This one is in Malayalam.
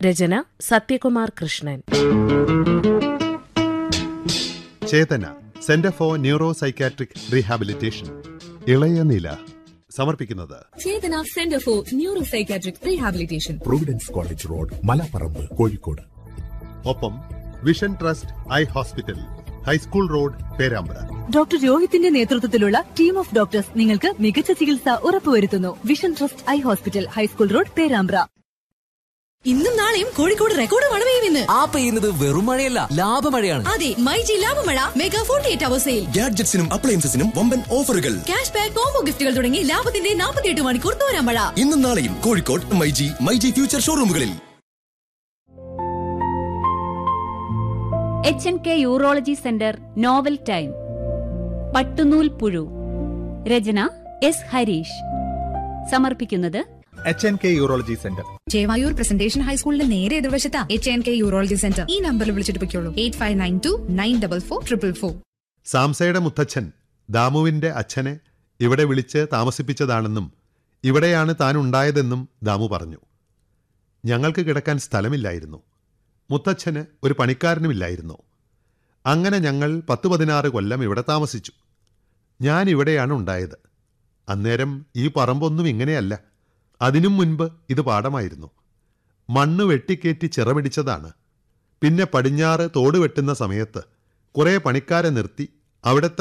Rachana Sathyakumar Krishnan Chetana center for neuro psychiatric rehabilitation ഇളയ നില സമർപ്പിക്കുന്നത് Chetana center for neuro psychiatric rehabilitation providence college road Malaparamba Kozhikode ഒപ്പം vision trust eye hospital high school road Perambra doctor രോഹിത്തിന്റെ നേതൃത്വത്തിലുള്ള ടീം ഓഫ് ഡോക്ടേഴ്സ് നിങ്ങൾക്ക് മികച്ച ചികിത്സ ഉറപ്പുവരുത്തുന്നു vision trust eye hospital high school road Perambra ഇന്നും നാളെയും കോഴിക്കോട് റെക്കോർഡ് മഴ പെയ്യുമെന്ന് ആ പെയ്യുന്നത് വെറും മഴയല്ല ലാഭമഴയാണ് അതെ മൈജി ലാഭമഴ mega forty eight hour sale ഗാഡ്ജറ്റ്സിനും അപ്ലയൻസസിനും വമ്പൻ ഓഫറുകൾ ക്യാഷ് ബാക്ക് കോംബോ ഗിഫ്റ്റുകൾ തുടങ്ങി ലാഭത്തിന്റെ നാൽപ്പത്തിയെട്ട് മണിക്കൂർ തോരാൻ മഴ ഇന്നും നാളെയും കോഴിക്കോട് മൈജി മൈജി ഫ്യൂച്ചർ ഷോറൂമുകളിൽ H N K urology center novel time Pattunool Puzhu രചന എസ് ഹരീഷ് സമർപ്പിക്കുന്നത് H N K urology center Chevayur presentation ഹൈസ്കൂളിന്റെ നേരെ എതിർവശത്താ H N K urology center ഈ നമ്പറിൽ വിളിച്ചിട്ട് പൊയ്ക്കോളൂ eight five nine two nine double four triple four സാംസയുടെ മുത്തച്ഛൻ ദാമുവിന്റെ അച്ഛനെ ഇവിടെ വിളിച്ച് താമസിപ്പിച്ചതാണെന്നും ഇവിടെയാണ് താൻ ഉണ്ടായതെന്നും ദാമു പറഞ്ഞു ഞങ്ങൾക്ക് കിടക്കാൻ സ്ഥലമില്ലായിരുന്നു മുത്തച്ഛന് ഒരു പണിക്കാരനുമില്ലായിരുന്നു അങ്ങനെ ഞങ്ങൾ പത്ത് പതിനാറ് കൊല്ലം ഇവിടെ താമസിച്ചു ഞാൻ ഇവിടെയാണ് ഉണ്ടായത് അന്നേരം ഈ പറമ്പൊന്നും ഇങ്ങനെയല്ല അതിനും മുൻപ് ഇത് പാടമായിരുന്നു മണ്ണ് വെട്ടിക്കേറ്റി ചിറപിടിച്ചതാണ് പിന്നെ പടിഞ്ഞാറ് തോട് വെട്ടുന്ന സമയത്ത് കുറേ പണിക്കാരെ നിർത്തി അവിടുത്തെ